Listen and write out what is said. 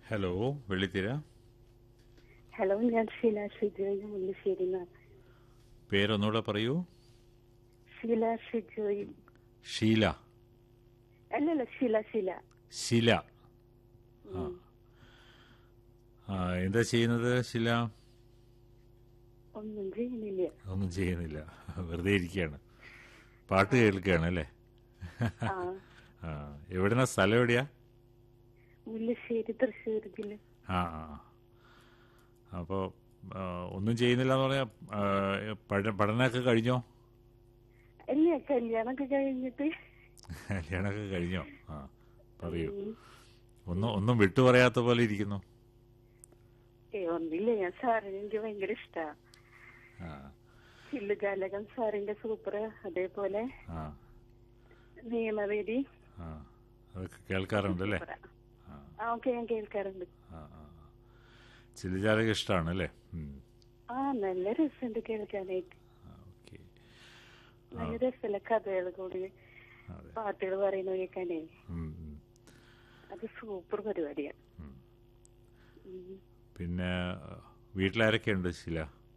Hello വെള്ളിത്തിര hello ഞാൻ ഷീല ഷിജോയ് മുല്ലശ്ശേരി പേരൊന്നുകൂടെ പറയൂ ഷീല ഷിജോയ് ഷീല അല്ലല്ല ഷീല ഷീല ശില ആ ആ എന്താ ചെയ്യുന്നത് ശില ഒന്നും ചെയ്യുന്നില്ല ഒന്നും ചെയ്യുന്നില്ല വെറുതെ ഇരിക്കുകയാണ് പാട്ട് കേൾക്കുകയാണ് അല്ലേ ആ ആ എവിടെന്നാ സ്ഥലം എവിടെയാ മുല്ലശ്ശേരി തൃശ്ശൂർ ജില്ല ആ ആ അപ്പോൾ ഒന്നും ചെയ്യുന്നില്ല എന്ന് പറഞ്ഞാൽ പഠ പഠനമൊക്കെ കഴിഞ്ഞോ അല്ല കല്യാണമൊക്കെ കഴിഞ്ഞിട്ട് കല്യാണമൊക്കെ കഴിഞ്ഞോ ആ പറയൂ ഉം. ഒന്നും ഒന്നും വിട്ടു പറയാത്ത പോലെ ഇരിക്കുന്നു ഏ ഒന്നില്ല ഞാൻ സാറിന് എനിക്ക് ഭയങ്കര ഇഷ്ടാ ആ ചില്ലുജാലകം സാറിന്റെ സൂപ്പർ അതേപോലെ ആ നിയമവേദി ആ അതൊക്കെ കേൾക്കാറുണ്ട് അല്ലേ ആ ആ ഓക്കെ ഞാൻ കേൾക്കാറുണ്ട് ആ ആ ചില്ലിചാലക ഇഷ്ടമാണ് അല്ലേ ആ നല്ല രസമുണ്ട് കേൾക്കാനായിട്ട് ഓക്കെ നല്ല രസമല്ല കഥകൾ കൂടി അതെ പാട്ടുകൾ പറയുന്ന കേൾക്കാനേ ഉം, ഉം, അത് സൂപ്പർ പരിപാടിയാണ് ഉം. ഉം. പിന്നെ വീട്ടിലാരൊക്കെ ഉണ്ട് ശില